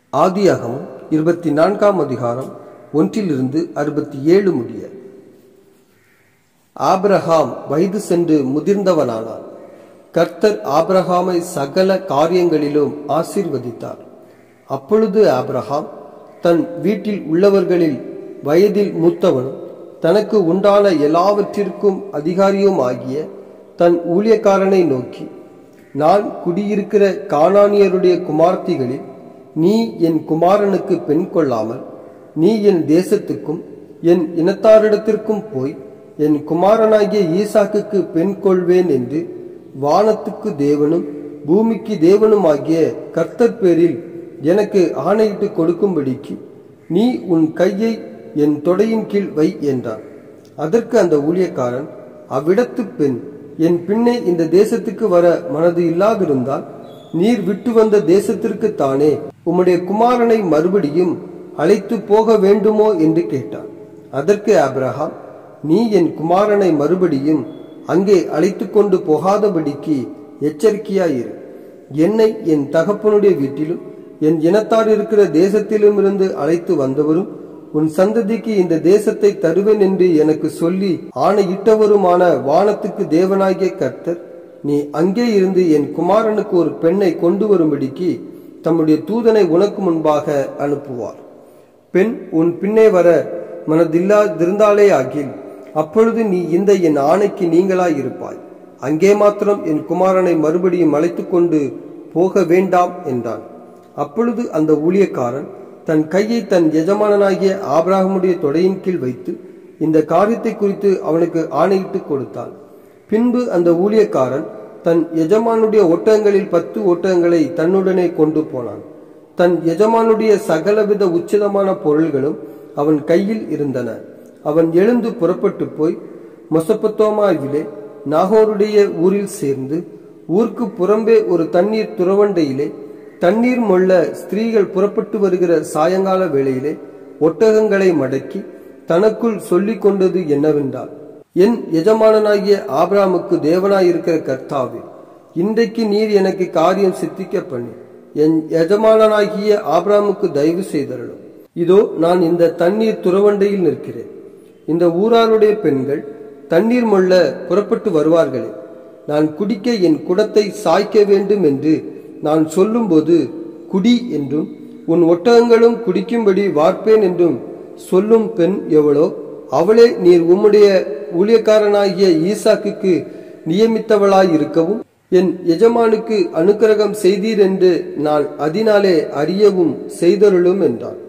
ஆதியாகமம் இருபத்தி நான்காம் அதிகாரம் ஒன்றிலிருந்து அறுபத்தி ஏழு முடிய ஆபிரகாம் வயது சென்று முதிர்ந்தவனானார் கர்த்தர் ஆபிரகாமை சகல காரியங்களிலும் ஆசீர்வதித்தார் அப்பொழுது ஆபிரகாம் தன் வீட்டில் உள்ளவர்களில் வயதில் மூத்தவனும் தனக்கு உண்டான எல்லாவற்றிற்கும் அதிகாரியும் ஆகிய தன் ஊழியக்காரனை நோக்கி நான் குடியிருக்கிற கானானியருடைய குமார்த்திகளில் நீ என் குமாரனுக்கு பெண் கொள்ளாமல் நீ என் தேசத்துக்கும் என் இனத்தாரிடத்திற்கும் போய் என் குமாரனாகிய ஈசாக்குக்கு பெண் கொள்வேன் என்று வானத்துக்கு தேவனும் பூமிக்கு தேவனுமாகிய கர்த்தர் பேரில் எனக்கு ஆணையிட்டு கொடுக்கும்படிக்கு நீ உன் கையை என் தொடையின் கீழ் வை என்றான் அதற்கு அந்த ஊழியக்காரன் அவ்விடத்து பெண் என் பின்னே இந்த தேசத்துக்கு வர மனது இல்லாதிருந்தால் நீர் விட்டு வந்த தேசத்திற்கு தானே உம்முடைய குமாரனை மறுபடியும் அழைத்து போக வேண்டுமோ என்று கேட்டான் அதற்கு ஆபிரகாம் நீ என் குமாரனை மறுபடியும் அங்கே அழைத்து கொண்டு போகாதபடிக்கு எச்சரிக்கையாயிரு என்னை என் தகப்பனுடைய வீட்டிலும் என் இனத்தார் இருக்கிற தேசத்திலும் இருந்து அழைத்து வந்தவரும் உன் சந்ததிக்கு இந்த தேசத்தை தருவேன் என்று எனக்கு சொல்லி ஆணையிட்டவருமான வானத்துக்கு தேவனாகிய கர்த்தர் நீ அங்கே இருந்து என் குமாரனுக்கு ஒரு பெண்ணை கொண்டு வரும்படிக்கு தம்முடைய தூதனை உனக்கு முன்பாக அனுப்புவார் பெண் உன் பின்னே வர மனதில்லாதிருந்தாலே ஆகில் அப்பொழுது நீ இந்த என் ஆணைக்கு நீங்களாய் இருப்பாய் அங்கே மாத்திரம் என் குமாரனை மறுபடியும் அழைத்து கொண்டு போக வேண்டாம் என்றான் அப்பொழுது அந்த ஊழியக்காரன் தன் கையை தன் எஜமானனாகிய ஆபிரகமுடைய தொடையின் கீழ் வைத்து இந்த காரியத்தை குறித்து அவனுக்கு ஆணையிட்டு கொடுத்தான் பின்பு அந்த ஊழியக்காரன் தன் எஜமானுடைய ஒட்டகங்களில் பத்து ஒட்டகங்களை தன்னுடனே கொண்டு போனான் தன் எஜமானுடைய சகலவித உச்சிதமான பொருள்களும் அவன் கையில் இருந்தன அவன் எழுந்து புறப்பட்டு போய் மொசப்பத்தோமாவிலே நாகோருடைய ஊரில் சேர்ந்து ஊருக்கு புறம்பே ஒரு தண்ணீர் துறவண்டையிலே தண்ணீர் மொள்ள ஸ்திரீகள் புறப்பட்டு வருகிற சாயங்கால வேளையிலே ஒட்டகங்களை மடக்கி தனக்குள் சொல்லிக் கொண்டது என்னவென்றால் என் எஜமானனாகிய ஆபிராமுக்கு தேவனாயிருக்கிற கர்த்தாவே இன்றைக்கு நீர் எனக்கு காரியம் சித்திக்க பண்ணி என் எஜமானனாகிய ஆபிராமுக்கு தயவு செய்தரலும் இதோ நான் இந்த தண்ணீர் துறவண்டையில் நிற்கிறேன் இந்த ஊராருடைய பெண்கள் தண்ணீர் மொள்ள புறப்பட்டு வருவார்களே நான் குடிக்க என் குடத்தை சாய்க்க வேண்டும் என்று நான் சொல்லும்போது குடி என்றும் உன் ஒட்டகங்களும் குடிக்கும்படி வார்ப்பேன் என்றும் சொல்லும் பெண் எவளோ அவளே நீர் உம்முடைய ஊழியக்காரனாகிய ஈசாக்குக்கு நியமித்தவளாயிருக்கவும் என் எஜமானுக்கு அனுக்கிரகம் செய்தீர் என்று நான் அதனாலே அறியவும் செய்தருளும் என்றான்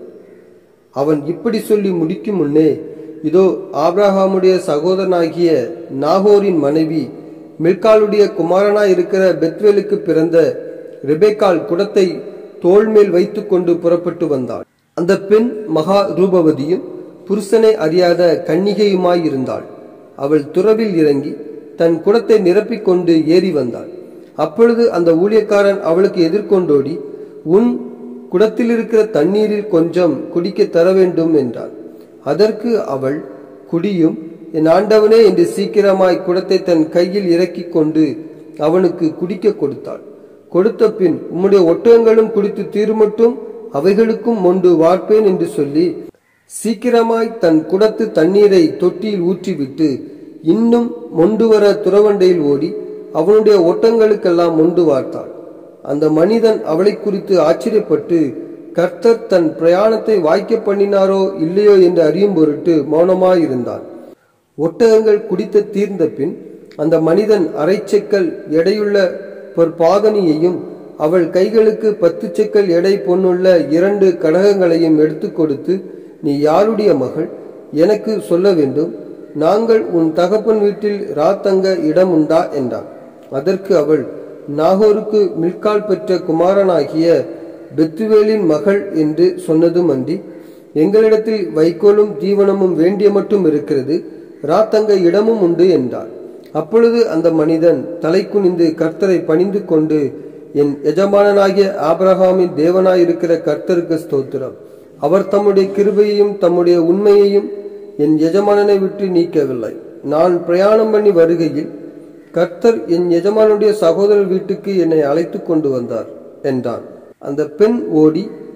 அவன் இப்படி சொல்லி முடிக்கும் முன்னே இதோ ஆப்ரஹாமுடைய சகோதரனாகிய நாகோரின் மனைவி மில்காலுடைய குமாரனாயிருக்கிற பெத்வேலுக்கு பிறந்த ரெபேக்கால் குடத்தை தோள் மேல் வைத்துக் கொண்டு புறப்பட்டு வந்தாள் அந்த பெண் மகா ரூபவதியும் புருஷனை அறியாத கன்னிகையுமாயிருந்தாள் அவள் துறவில் இறங்கி தன் குடத்தை நிரப்பிக் கொண்டு ஏறி வந்தாள் அப்பொழுது அந்த ஊழியக்காரன் அவளுக்கு எதிர்கொண்டோடி உன் குடத்தில் இருக்கிற தண்ணீரில் கொஞ்சம் குடிக்க தர வேண்டும் என்றாள் அதற்கு அவள் குடியும் என் ஆண்டவனே என்று சீக்கிரமாய் குடத்தை தன் கையில் இறக்கிக் கொண்டு அவனுக்கு குடிக்க கொடுத்தாள் கொடுத்த பின் உம்முடைய ஒட்டகங்களும் குடித்து தீருமட்டும் அவைகளுக்கும் மொண்டு வார்ப்பேன் என்று சொல்லி சீக்கிரமாய் தன் குடத்து தண்ணீரை தொட்டியில் ஊற்றிவிட்டு இன்னும் மொண்டு வர துறவண்டையில் ஓடி அவனுடைய ஒட்டங்களுக்கெல்லாம் மொண்டு வார்த்தாள் அந்த மனிதன் அவளை குறித்து ஆச்சரியப்பட்டு கர்த்தர் தன் பிரயாணத்தை வாய்க்க பண்ணினாரோ இல்லையோ என்று அறியும் பொருட்டு மௌனமாயிருந்தான் ஒட்டகங்கள் குடித்து தீர்ந்த பின் அந்த மனிதன் அரைச்செக்கல் எடையுள்ள பொற்பாதனியையும் அவள் கைகளுக்கு பத்து செக்கல் எடை பொன்னுள்ள இரண்டு கடகங்களையும் எடுத்து கொடுத்து நீ யாருடைய மகள் எனக்கு சொல்ல வேண்டும் நாங்கள் உன் தகப்பன் வீட்டில் ராத்தங்க இடம் உண்டா என்றான் அதற்கு அவள் நாகோருக்கு மில்கால் பெற்ற குமாரனாகிய பெத்துவேலின் மகள் என்று சொன்னதும் அன்றி எங்களிடத்தில் வைக்கோலும் தீவனமும் வேண்டிய மட்டும் இருக்கிறது ராத்தங்க இடமும் உண்டு என்றார் அப்பொழுது அந்த மனிதன் தலை குனிந்து கர்த்தரை பணிந்து கொண்டு என் எஜமானனாகிய ஆபிரகாமின் தேவனாயிருக்கிற கர்த்தருக்கு ஸ்தோத்திரம் அவர் தம்முடைய கிருபையையும் தம்முடைய உண்மையையும் என் எஜமானனை விட்டு நீக்கவில்லை நான் பிரயாணம் பண்ணி வருகையில் கர்த்தர் என் எஜமானுடைய சகோதரர் வீட்டுக்கு என்னை அழைத்து கொண்டு வந்தார் என்றான் அந்த பெண் ஓடி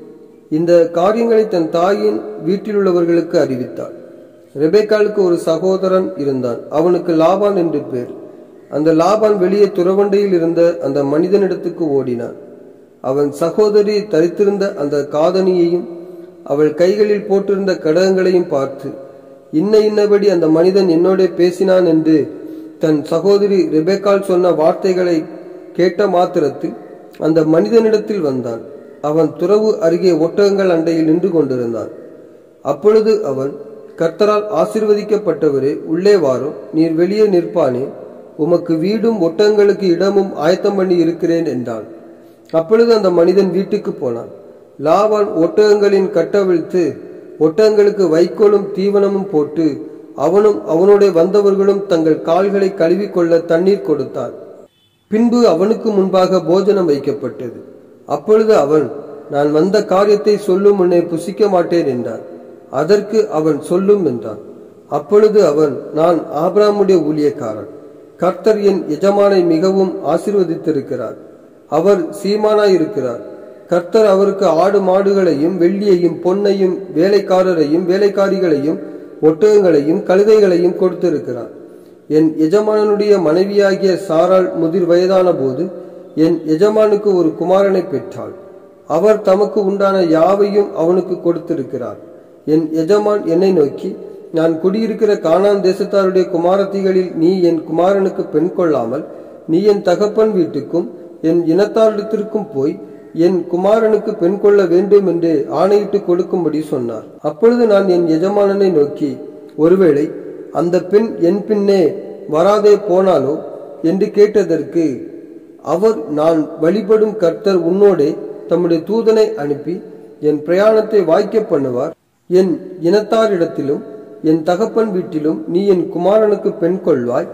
இந்த காரியங்களை தன் தாயின் வீட்டிலுள்ளவர்களுக்கு அறிவித்தாள் ரெபேக்காளுக்கு ஒரு சகோதரன் இருந்தான் அவனுக்கு லாபான் என்று பேர் அந்த லாபான் வெளியே துறவண்டையில் இருந்த அந்த மனிதனிடத்துக்கு ஓடினான் அவன் சகோதரி தரித்திருந்த அந்த காதணியையும் அவள் கைகளில் போட்டிருந்த கடகங்களையும் பார்த்து இன்ன இன்னபடி அந்த மனிதன் என்னோட பேசினான் என்று தன் சகோதரி ரெபேக்கால் சொன்ன வார்த்தைகளை கேட்ட மாத்திரத்தில் அந்த மனிதனிடத்தில் வந்தான் அவன் துறவு அருகே ஒட்டகங்கள் அண்டையில் நின்று கொண்டிருந்தான் அப்பொழுது அவன் கர்த்தரால் ஆசிர்வதிக்கப்பட்டவரே உள்ளே வாரும் நீர் வெளியே நிற்பானே உமக்கு வீடும் ஒட்டங்களுக்கு இடமும் ஆயத்தம் பண்ணி இருக்கிறேன் என்றான் அப்பொழுது அந்த மனிதன் வீட்டுக்கு போனான் லாபான் ஒட்டகங்களின் கட்டவிழ்த்து ஒட்டகங்களுக்கு வைக்கோலும் தீவனமும் போட்டு அவனும் அவனுடைய வந்தவர்களும் தங்கள் கால்களை கழுவிக்கொள்ள தண்ணீர் கொடுத்தான் பின்பு அவனுக்கு முன்பாக போஜனம் வைக்கப்பட்டது அப்பொழுது அவன் நான் வந்த காரியத்தை சொல்லும் முன்னே புசிக்க மாட்டேன் என்றான் அதற்கு அவன் சொல்லும் என்றான் அப்பொழுது அவன் நான் ஆபிராமுடைய ஊழியக்காரன் கர்த்தர் என் எஜமானை மிகவும் ஆசிர்வதித்திருக்கிறார் அவர் சீமானாய் இருக்கிறார் கர்த்தர் அவருக்கு ஆடு மாடுகளையும் வெள்ளியையும் பொன்னையும் வேலைக்காரரையும் வேலைக்காரிகளையும் ஒட்டகங்களையும் கழுதைகளையும் கொடுத்திருக்கிறார் என் எஜமானனுடைய மனைவியாகிய சாராள் முதிர் வயதான போது என் எஜமானுக்கு ஒரு குமாரனை பெற்றாள் அவர் தமக்கு உண்டான யாவையும் அவனுக்கு கொடுத்திருக்கிறார் என் எஜமான் என்னை நோக்கி நான் குடியிருக்கிற கானான் தேசத்தாருடைய குமாரத்திகளில் நீ என் குமாரனுக்கு பெண் கொள்ளாமல் நீ என் தகப்பன் வீட்டுக்கும் என் இனத்தாரிடத்திற்கும் போய் என் குமாரனுக்கு பெண் கொள்ள வேண்டும் என்று ஆணையிட்டு கொடுக்கும்படி சொன்னார் அப்பொழுது நான் என் எஜமானனை நோக்கி ஒருவேளை அந்த பெண் என் பின்னே வராதே போனாலோ என்று கேட்டதற்கு அவர் நான் வழிபடும் கர்த்தர் உன்னோடே தம்முடைய தூதனை அனுப்பி என் பிரயாணத்தை வாய்க்க பண்ணுவார் என் இனத்தாரிடத்திலும் என் தகப்பன் வீட்டிலும் நீ என் குமாரனுக்கு பெண் கொள்வாய்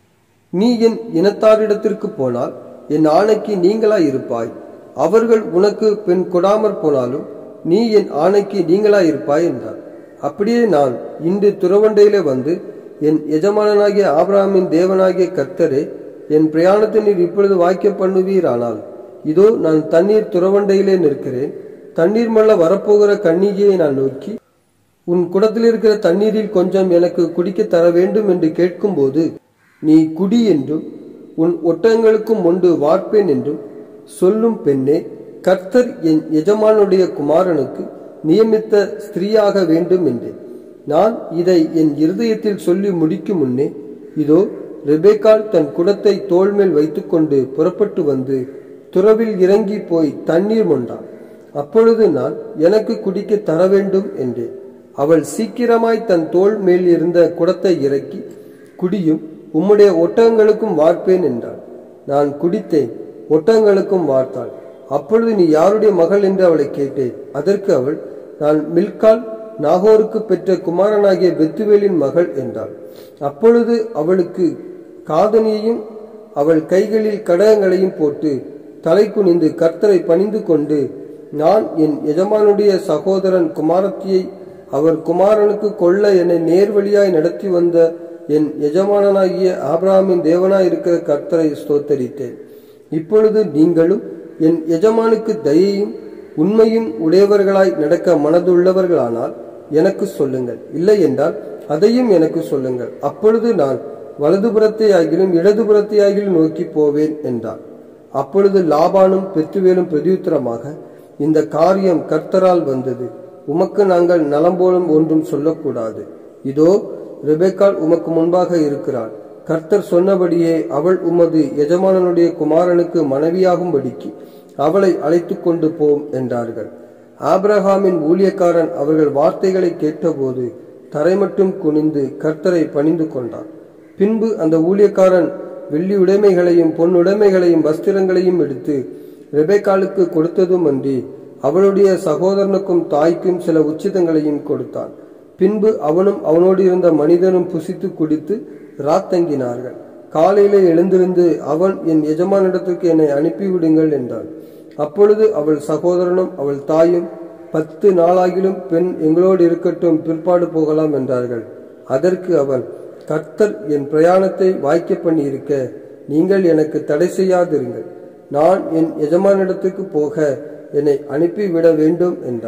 நீ என் இனத்தாரிடத்திற்கு போனால் என் ஆணைக்கு நீங்களாய் இருப்பாய் அவர்கள் உனக்கு பெண் கொடாமற் போனாலும் நீ என் ஆணைக்கு நீங்களாய் இருப்பாய் என்றார் அப்படியே நான் இன்று துறவண்டையிலே வந்து என் எஜமானனாகிய ஆபிரகாமின் தேவனாகிய கர்த்தரே என் பிரயாணத்தை நீர் இப்பொழுது வாய்க்க பண்ணுவீரானால் இதோ நான் தண்ணீர் துறவண்டையிலே நிற்கிறேன் தண்ணீர் மல்ல வரப்போகிற கண்ணிகையை நான் நோக்கி உன் குடத்தில் இருக்கிற தண்ணீரில் கொஞ்சம் எனக்கு குடிக்க தர வேண்டும் என்று கேட்கும்போது நீ குடி என்றும் உன் ஒட்டகங்களுக்கும் ஒன்று வார்ப்பேன் என்றும் சொல்லும் பெண்ணே கர்த்தர் என் எஜமானுடைய குமாரனுக்கு நியமித்த ஸ்திரீயாக வேண்டும் என்றேன் நான் இதை என் இருதயத்தில் சொல்லி முடிக்கும் முன்னே இதோ ரெபேக்கால் தன் குடத்தை தோள் மேல் வைத்துக்கொண்டு புறப்பட்டு வந்து துறவில் இறங்கி போய் தண்ணீர் மொண்டான் அப்பொழுது நான் எனக்கு குடிக்க தர வேண்டும் என்றேன் அவள் சீக்கிரமாய் தன் தோள் மேல் இருந்த குடத்தை இறக்கி குடியும் உம்முடைய ஒட்டகங்களுக்கும் வார்ப்பேன் என்றாள் நான் குடித்தேன் ஒட்டகங்களுக்கும் வார்த்தாள் அப்பொழுது நீ யாருடைய மகள் என்று அவளை கேட்டேன் அதற்கு அவள் நான் மில்கால் நாகோருக்கு பெற்ற குமாரனாகிய பெத்துவேலின் மகள் என்றாள் அப்பொழுது அவளுக்கு காதணியையும் அவள் கைகளில் கடகங்களையும் போட்டு தலை குனிந்து கர்த்தரை பணிந்து கொண்டு நான் என் எஜமானுடைய சகோதரன் குமாரத்தியை அவர் குமாரனுக்கு கொள்ள என்னை நேர்வழியாய் நடத்தி வந்த என் எஜமானனாகிய ஆபிரகாமின் தேவனாய் இருக்கிற கர்த்தரை ஸ்தோத்தரித்தேன் இப்பொழுது நீங்களும் என் எஜமானுக்கு தயையும் உண்மையும் உடையவர்களாய் நடக்க மனதுள்ளவர்களானால் எனக்கு சொல்லுங்கள் இல்லை என்றால் அதையும் எனக்கு சொல்லுங்கள் அப்பொழுது நான் வலதுபுறத்தை ஆகிலும் இடதுபுறத்தை ஆகிலும் நோக்கி போவேன் என்றார் அப்பொழுது லாபானும் பெத்துவேலும் பிரதியுத்தரமாக இந்த காரியம் கர்த்தரால் வந்தது உமக்கு நாங்கள் நலம்போலும் ஒன்றும் சொல்லக்கூடாது இதோ ரெபேக்கால் உமக்கு முன்பாக இருக்கிறாள் கர்த்தர் சொன்னபடியே அவள் உமது எஜமானனுடைய குமாரனுக்கு மனைவியாகும்படிக்கு அவளை அழைத்து கொண்டு போம் என்றார்கள் ஆபிரகாமின் ஊழியக்காரன் அவர்கள் வார்த்தைகளை கேட்டபோது தரை மட்டும் குனிந்து கர்த்தரை பணிந்து கொண்டான் பின்பு அந்த ஊழியக்காரன் வெள்ளி உடைமைகளையும் பொன் உடைமைகளையும் வஸ்திரங்களையும் எடுத்து ரெபேக்காலுக்கு கொடுத்ததும் அன்றி அவளுடைய சகோதரனுக்கும் தாய்க்கும் சில உச்சிதங்களையும் கொடுத்தான் பின்பு அவனும் அவனோடு இருந்த மனிதனும் புசித்து குடித்து ராத்தங்கினார்கள் காலையிலே எழுந்திருந்து அவன் என் எஜமானிடத்திற்கு என்னை அனுப்பிவிடுங்கள் என்றான் அப்பொழுது அவள் சகோதரனும் அவள் தாயும் பத்து நாளாகிலும் பெண் எங்களோடு இருக்கட்டும் பிற்பாடு போகலாம் என்றார்கள் அதற்கு அவன் கர்த்தர் என் பிரயாணத்தை வாய்க்க பண்ணி இருக்க நீங்கள் எனக்கு தடை செய்யாதிருங்கள் நான் என் எஜமானிடத்துக்கு போக என்னை அனுப்பிவிட வேண்டும் என்றான்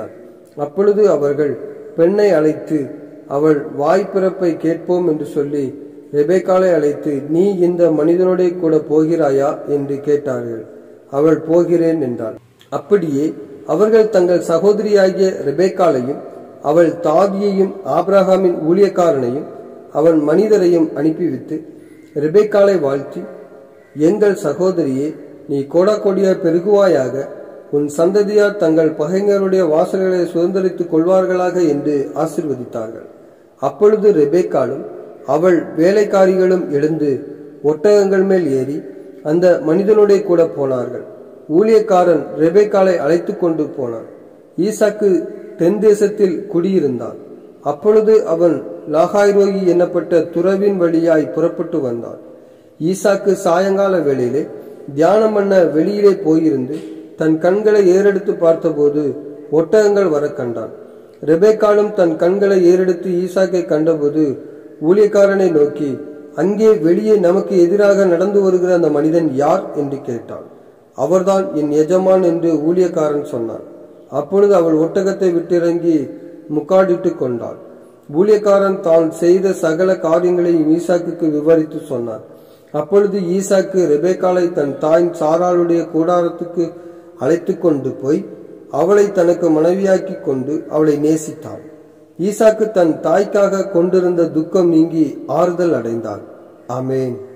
அப்பொழுது அவர்கள் பெண்ணை அழைத்து அவள் வாய் பிறப்பை கேட்போம் என்று சொல்லி ரெபேக்காலை அழைத்து நீ இந்த மனிதனோடே கூட போகிறாயா என்று கேட்டார்கள் அவள் போகிறேன் என்றாள் அப்படியே அவர்கள் தங்கள் சகோதரியாகிய ரெபேக்காலையும் அவள் தாதியையும் ஆபிரகாமின் ஊழியக்காரனையும் அவன் மனிதரையும் அனுப்பிவிட்டு ரெபேக்காலை வாழ்த்தி எங்கள் சகோதரியே நீ கோடா கொடியாய் பெருகுவாயாக உன் சந்ததியார் தங்கள் பகைஞருடைய வாசல்களை சுதந்திரித்துக் கொள்வார்களாக என்று ஆசிர்வதித்தார்கள் அப்பொழுது ரெபேக்காலும் அவள் வேலைக்காரிகளும் எழுந்து ஒட்டகங்கள் மேல் ஏறி அந்த மனிதனுடைய கூட போனார்கள் ஊழியக்காரன் ரெபேக்காலை அழைத்து கொண்டு போனான் ஈசாக்கு தென் தேசத்தில் குடியிருந்தான் அப்பொழுது அவன் லாகாய்ரோகி என்னப்பட்ட துறவின் வழியாய் புறப்பட்டு வந்தான் ஈசாக்கு சாயங்கால வேளையிலே தியானம் பண்ண வெளியிலே போயிருந்து தன் கண்களை ஏறெடுத்து பார்த்தபோது ஒட்டகங்கள் வர கண்டான் ரெபேக்காலும் தன் கண்களை ஏறெடுத்து ஈசாக்கை கண்டபோது ஊழியக்காரனை நோக்கி அங்கே வெளியே நமக்கு எதிராக நடந்து வருகிற அந்த மனிதன் யார் என்று கேட்டான் அவர்தான் என் எஜமான் என்று ஊழியக்காரன் சொன்னான் அப்பொழுது அவள் ஒட்டகத்தை விட்டிறங்கி முக்காடிட்டு கொண்டாள் ஊழியக்காரன் தான் செய்த சகல காரியங்களையும் ஈசாக்குக்கு விவரித்து சொன்னான் அப்பொழுது ஈசாக்கு ரெபேக்காலை தன் தாய் சாராளுடைய கூடாரத்துக்கு அழைத்து கொண்டு போய் அவளை தனக்கு மனைவியாக்கி கொண்டு அவளை நேசித்தான் ஈசாக்கு தன் தாய்க்காக கொண்டிருந்த துக்கம் நீங்கி ஆறுதல் அடைந்தான் ஆமேன்